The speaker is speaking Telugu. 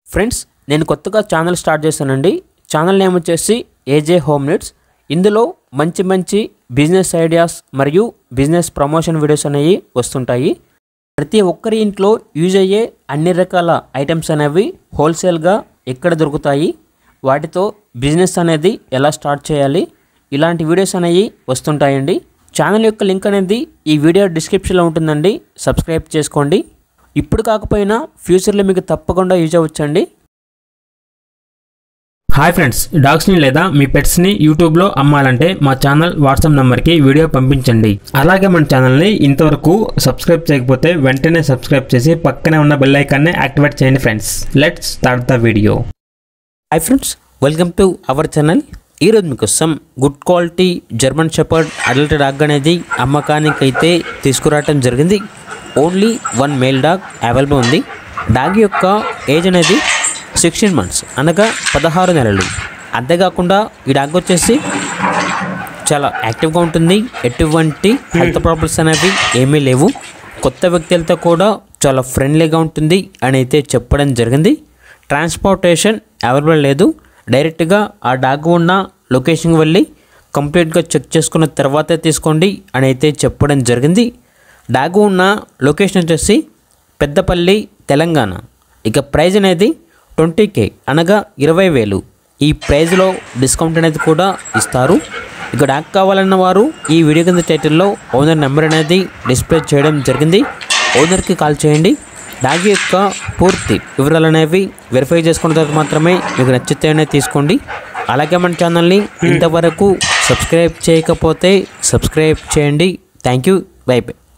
ఫ్రెండ్స్ నేను కొత్తగా ఛానల్ స్టార్ట్ చేశానండి ఛానల్ నేమ్ వచ్చేసి ఏజే హోమ్ నీడ్స్ ఇందులో మంచి మంచి బిజినెస్ ఐడియాస్ మరియు బిజినెస్ ప్రమోషన్ వీడియోస్ అనేవి వస్తుంటాయి ప్రతి ఒక్కరి ఇంట్లో యూజ్ అయ్యే అన్ని రకాల ఐటమ్స్ అనేవి హోల్సేల్గా ఎక్కడ దొరుకుతాయి వాటితో బిజినెస్ అనేది ఎలా స్టార్ట్ చేయాలి ఇలాంటి వీడియోస్ అనేవి వస్తుంటాయండి ఛానల్ యొక్క లింక్ అనేది ఈ వీడియో డిస్క్రిప్షన్లో ఉంటుందండి సబ్స్క్రైబ్ చేసుకోండి ఇప్పుడు కాకపోయినా ఫ్యూచర్లో మీకు తప్పకుండా యూజ్ అవ్వచ్చండి హాయ్ ఫ్రెండ్స్ డాగ్స్ని లేదా మీ పెట్స్ని యూట్యూబ్లో అమ్మాలంటే మా ఛానల్ వాట్సాప్ నెంబర్కి వీడియో పంపించండి అలాగే మన ఛానల్ని ఇంతవరకు సబ్స్క్రైబ్ చేయకపోతే వెంటనే సబ్స్క్రైబ్ చేసి పక్కనే ఉన్న బెల్ ఐకాన్ని యాక్టివేట్ చేయండి friends let's start the video hi friends welcome to our channel ఈరోజు మీకోసం good quality German shepherd adult dog అనేది అమ్మకానికి అయితే తీసుకురావటం జరిగింది only one male dog available ఉంది డాగ్ యొక్క ఏజ్ అనేది సిక్స్టీన్ మంత్స్ అనగా పదహారు నెలలు అంతేకాకుండా ఈ డాగ్ వచ్చేసి చాలా యాక్టివ్గా ఉంటుంది ఎటువంటి హెల్త్ ప్రాబ్లమ్స్ అనేవి ఏమీ లేవు కొత్త వ్యక్తులతో కూడా చాలా ఫ్రెండ్లీగా ఉంటుంది అని అయితే చెప్పడం జరిగింది ట్రాన్స్పోర్టేషన్ అవైలబుల్ లేదు డైరెక్ట్గా ఆ డాగ్ ఉన్న లొకేషన్కి వెళ్ళి కంప్లీట్గా చెక్ చేసుకున్న తర్వాతే తీసుకోండి అని అయితే చెప్పడం జరిగింది డాగ్ ఉన్న లొకేషన్ వచ్చేసి పెద్దపల్లి తెలంగాణ ఇక ప్రైజ్ అనేది ట్వంటీ కే అనగా ఇరవై వేలు ఈ ప్రైజ్లో డిస్కౌంట్ అనేది కూడా ఇస్తారు ఇక డాక్ కావాలన్న వారు ఈ వీడియో కింద టైటిల్లో ఓనర్ నెంబర్ అనేది డిస్ప్లే చేయడం జరిగింది ఓనర్కి కాల్ చేయండి డాగ్ యొక్క పూర్తి వివరాలు అనేవి వెరిఫై చేసుకున్న తర్వాత మాత్రమే మీకు నచ్చితేనే తీసుకోండి అలాగే మన ఛానల్ని ఇంతవరకు సబ్స్క్రైబ్ చేయకపోతే సబ్స్క్రైబ్ చేయండి థ్యాంక్ యూ బై బై